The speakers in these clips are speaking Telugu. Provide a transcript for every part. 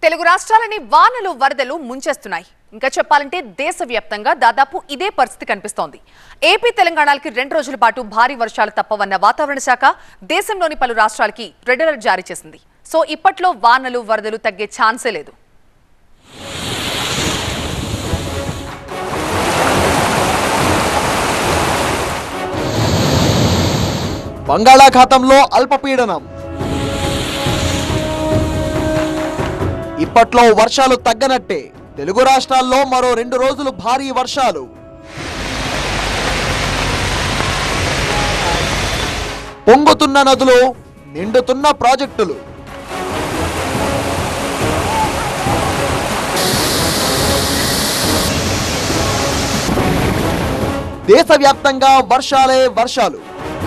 తెలుగు రాష్ట్రాలని వానలు వరదలు ముంచేస్తున్నాయి ఇంకా చెప్పాలంటే దేశవ్యాప్తంగా దాదాపు ఇదే పరిస్థితి కనిపిస్తోంది ఏపీ తెలంగాణలకి రెండు రోజుల పాటు భారీ వర్షాలు తప్పవన్న వాతావరణ శాఖ దేశంలోని పలు రాష్ట్రాలకి రెడ్ అలర్ట్ జారీ చేసింది సో ఇప్పట్లో వానలు వరదలు తగ్గే ఛాన్సే లేదు బంగాళాఖాతంలో అల్పపీడనం ఇప్పట్లో వర్షాలు తగ్గనట్టే తెలుగు రాష్ట్రాల్లో మరో రెండు రోజులు భారీ వర్షాలు పొంగుతున్న నదులు నిండుతున్న ప్రాజెక్టులు దేశవ్యాప్తంగా వర్షాలే వర్షాలు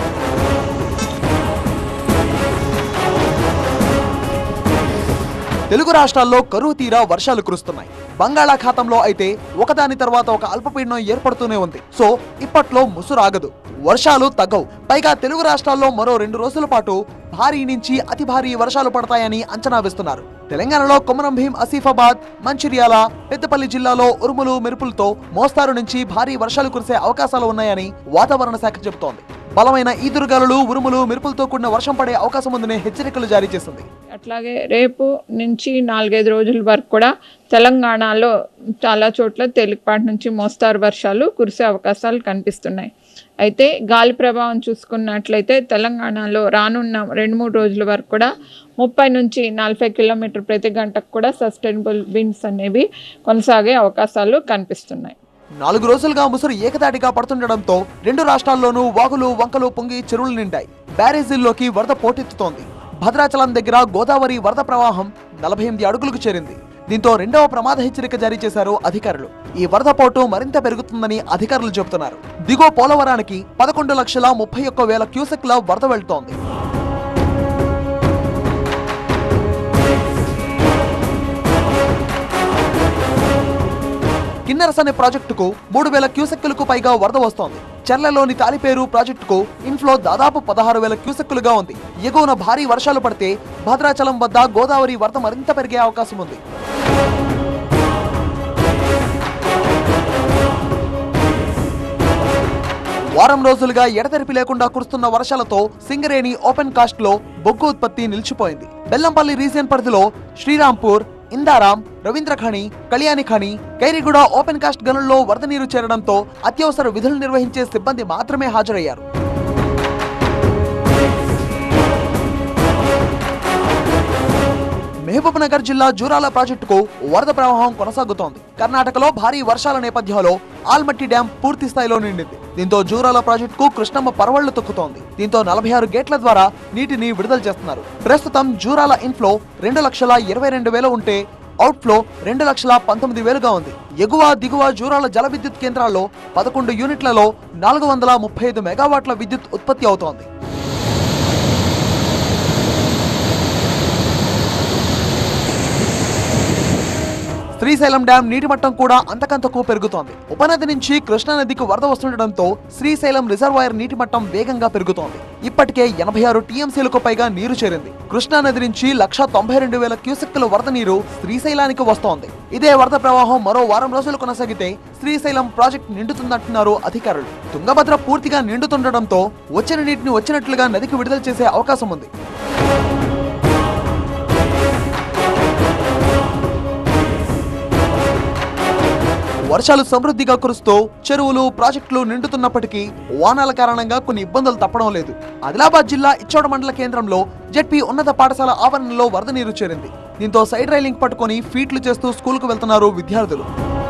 తెలుగు రాష్ట్రాల్లో కరువు తీరా వర్షాలు కురుస్తున్నాయి బంగాళాఖాతంలో అయితే ఒకదాని తర్వాత ఒక అల్పపీడనం ఏర్పడుతూనే ఉంది సో ఇప్పట్లో ముసురాగదు వర్షాలు తగ్గవు పైగా తెలుగు రాష్ట్రాల్లో మరో రెండు రోజుల పాటు భారీ నుంచి అతి భారీ వర్షాలు పడతాయని అంచనా వేస్తున్నారు తెలంగాణలో కొమరం భీం ఆసిఫాబాద్ మంచిర్యాల పెద్దపల్లి జిల్లాలో ఉరుములు మెరుపులతో మోస్తారు నుంచి భారీ వర్షాలు కురిసే అవకాశాలు ఉన్నాయని వాతావరణ శాఖ చెబుతోంది బలమైన ఈదురుగాలులు ఉరుములు మెరుపులతో కూడిన వర్షం పడే అవకాశం ఉందని హెచ్చరికలు జారీ చేసింది అట్లాగే రేపు నుంచి నాలుగైదు రోజుల వరకు కూడా తెలంగాణలో చాలా చోట్ల తేలికపాటి నుంచి మోస్తారు వర్షాలు కురిసే అవకాశాలు కనిపిస్తున్నాయి అయితే గాలి ప్రభావం చూసుకున్నట్లయితే తెలంగాణలో రానున్న రెండు మూడు రోజుల వరకు కూడా ముప్పై నుంచి నలభై కిలోమీటర్ ప్రతి గంటకు కూడా సస్టైనబుల్ విండ్స్ అనేవి కొనసాగే అవకాశాలు కనిపిస్తున్నాయి నాలుగు రోజులుగా ముసురు ఏకదాటిగా పడుతుండటంతో రెండు రాష్ట్రాల్లోనూ వాగులు వంకలు పొంగి చెరువులు నిండాయి బ్యారేజీల్లోకి వరద పోటెత్తుతోంది భద్రాచలం దగ్గర గోదావరి వరద ప్రవాహం నలభై ఎనిమిది అడుగులకు చేరింది దీంతో రెండవ ప్రమాద హెచ్చరిక జారీ చేశారు అధికారులు ఈ వరద పోటు మరింత పెరుగుతుందని అధికారులు చెబుతున్నారు దిగువ పోలవరానికి పదకొండు లక్షల ముప్పై ఒక్క వేల క్యూసెక్ల వరద వెళ్తోంది కిన్నెరస్ అనే ప్రాజెక్టుకు మూడు వేల క్యూసెక్కులకు పైగా వరద వస్తోంది చెర్లలోని తాలిపేరు ప్రాజెక్టుకు ఇన్ఫ్లో దాదాపు పదహారు వేల క్యూసెక్కులుగా ఉంది ఎగువన భారీ వర్షాలు పడితే భద్రాచలం వద్ద గోదావరి వరద మరింత పెరిగే అవకాశం ఉంది వారం రోజులుగా ఎడతెరిపి లేకుండా కురుస్తున్న వర్షాలతో సింగరేణి ఓపెన్ కాస్ట్ లో బొగ్గు ఉత్పత్తి నిలిచిపోయింది బెల్లంపల్లి రీజియన్ పరిధిలో శ్రీరాంపూర్ ఇందారాం రవీంద్రఖాణి కళ్యాణి ఖాణి కైరిగూడ ఓపెన్ కాస్ట్ గనుల్లో వరద నీరు చేరడంతో అత్యవసర విధులు నిర్వహించే సిబ్బంది మాత్రమే హాజరయ్యారు మహబూబ్ నగర్ జిల్లా జూరాల ప్రాజెక్టుకు వరద ప్రవాహం కొనసాగుతోంది కర్ణాటకలో భారీ వర్షాల నేపథ్యంలో ఆల్మట్టి డ్యాం పూర్తి స్థాయిలో నిండింది దీంతో జూరాల ప్రాజెక్టుకు కృష్ణమ్మ పరవళ్లు తొక్కుతోంది దీంతో నలభై ఆరు గేట్ల ద్వారా నీటిని విడుదల చేస్తున్నారు ప్రస్తుతం జూరాల ఇన్ఫ్లో రెండు లక్షల ఇరవై రెండు వేలు ఉంటే అవుట్ఫ్లో రెండు లక్షల పంతొమ్మిది వేలుగా ఉంది ఎగువ దిగువ జూరాల జల విద్యుత్ కేంద్రాల్లో పదకొండు యూనిట్లలో నాలుగు వందల ముప్పై ఐదు మెగావాట్ల విద్యుత్ ఉత్పత్తి అవుతోంది శ్రీశైలం డ్యాం నీటి మట్టం కూడా అంతకంతకు పెరుగుతోంది ఉపనది నుంచి కృష్ణా నదికి వరద వస్తుండటంతో శ్రీశైలం రిజర్వాయర్ నీటి మట్టం వేగంగా పెరుగుతోంది ఇప్పటికే ఎనభై ఆరు టీఎంసీలకు పైగా నీరు చేరింది కృష్ణా నది నుంచి లక్ష తొంభై రెండు వేల క్యూసెక్కుల వరద నీరు శ్రీశైలానికి వస్తోంది ఇదే వరద ప్రవాహం మరో వారం రోజులు కొనసాగితే శ్రీశైలం ప్రాజెక్ట్ నిండుతుందంటున్నారు అధికారులు తుంగభద్ర పూర్తిగా నిండుతుండటంతో వచ్చిన నీటిని వచ్చినట్లుగా నదికి విడుదల చేసే అవకాశం ఉంది వర్షాలు సమృద్ధిగా కురుస్తూ చెరువులు ప్రాజెక్టులు నిండుతున్నప్పటికీ వానాల కారణంగా కొన్ని ఇబ్బందులు తప్పడం లేదు ఆదిలాబాద్ జిల్లా ఇచ్చోడ మండల కేంద్రంలో జెడ్పీ ఉన్నత పాఠశాల ఆవరణలో వరద నీరు చేరింది దీంతో సైడ్ రైలింగ్ పట్టుకొని ఫీట్లు చేస్తూ స్కూల్కు వెళ్తున్నారు విద్యార్థులు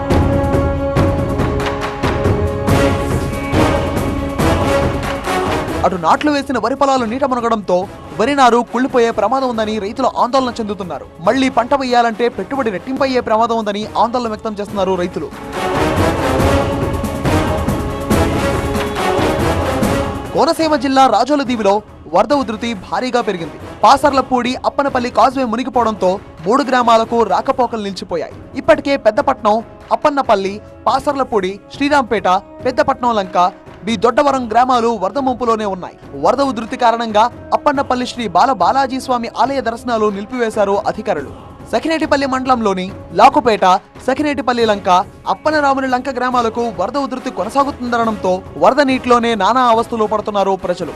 అటు నాట్లు వేసిన వరి పొలాలు నీట మునగడంతో వరి నారు కుళ్ళిపోయే ప్రమాదం ఉందని రైతులు ఆందోళన చెందుతున్నారు మళ్లీ పంట వేయాలంటే పెట్టుబడి రెట్టింపయ్యే ప్రమాదం ఉందని ఆందోళన వ్యక్తం చేస్తున్నారు రైతులు కోనసీమ జిల్లా రాజోల దీవిలో వరద ఉధృతి భారీగా పెరిగింది పాసర్లపూడి అప్పనపల్లి కాజ్వే మునిగిపోవడంతో మూడు గ్రామాలకు రాకపోకలు నిలిచిపోయాయి ఇప్పటికే పెద్దపట్నం అప్పన్నపల్లి పాసర్లపూడి శ్రీరాంపేట పెద్దపట్నం లంక బి దొడ్డవరం గ్రామాలు వరద ముంపులోనే ఉన్నాయి వరద ఉధృతి కారణంగా అప్పన్నపల్లి శ్రీ బాల బాలాజీ స్వామి ఆలయ దర్శనాలు నిలిపివేశారు అధికారులు సఖినేటిపల్లి మండలంలోని లాకుపేట సఖినేటిపల్లి లంక అప్పనరాముని లంక గ్రామాలకు వరద ఉధృతి కొనసాగుతుందనడంతో వరద నీటిలోనే నానా అవస్థలు పడుతున్నారు ప్రజలు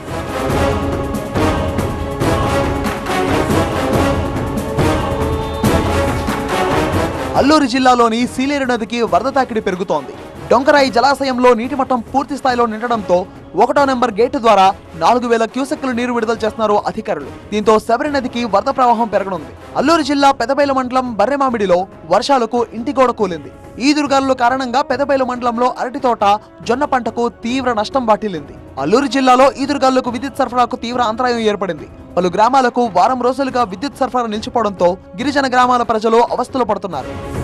అల్లూరు జిల్లాలోని సీలేరు నదికి వరద తాకిడి పెరుగుతోంది డొంకరాయి జలాశయంలో నీటి మట్టం పూర్తి స్థాయిలో నిండడంతో ఒకటో నెంబర్ గేటు ద్వారా నాలుగు వేల క్యూసెక్కులు నీరు విడుదల చేస్తున్నారు అధికారులు దీంతో శబరి నదికి వరద ప్రవాహం పెరగనుంది అల్లూరు జిల్లా పెదబైలు మండలం బర్రెమామిడిలో వర్షాలకు ఇంటి గోడ కూలింది ఈదురుగాలుల కారణంగా పెదబైలు మండలంలో అరటి తోట జొన్న పంటకు తీవ్ర నష్టం వాటిల్లింది అల్లూరు జిల్లాలో ఈదురుగాలులకు విద్యుత్ సరఫరాకు తీవ్ర అంతరాయం ఏర్పడింది పలు గ్రామాలకు వారం రోజులుగా విద్యుత్ సరఫరా నిలిచిపోవడంతో గిరిజన గ్రామాల ప్రజలు అవస్థలు పడుతున్నారు